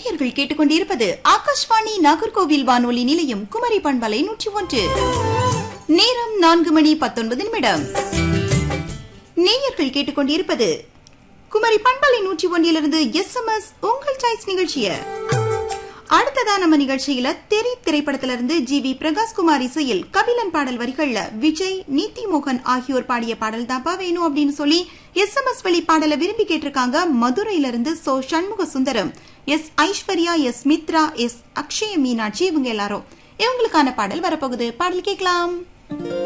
நேயர்கள் கேட்டுக்கொண்டிருப்பது ஆகாஷ்வாணி நாகர்கோவில் வானொலி நிலையம் குமரி பண்பலை நூற்றி ஒன்று நேரம் நான்கு மணி பத்தொன்பது நிமிடம் நேயர்கள் கேட்டுக்கொண்டிருப்பது குமரி பண்பலை நூற்றி ஒன்றிலிருந்து எஸ் எம் எஸ் உங்கள் சாய்ஸ் நிகழ்ச்சிய அடுத்ததா நம்ம நிகழ்ச்சியில தெரி திரைப்படத்திலிருந்து ஜி வி பிரகாஷ்குமார் இசையில் கபிலன் பாடல் வரிகள்ல விஜய் நீதி மோகன் ஆகியோர் பாடிய பாடல் தாப்பா வேணும் அப்படின்னு சொல்லி எஸ் எம் எஸ் வழி பாடலை விரும்பி கேட்டிருக்காங்க மதுரையிலிருந்து சோ Shanmuga Sundaram S Aishwarya S Mithra S Akshaya Meenakshi இவங்க எல்லாரும் இவங்களுக்கான பாடல் வரப்போகுது பாடல் கேட்கலாம்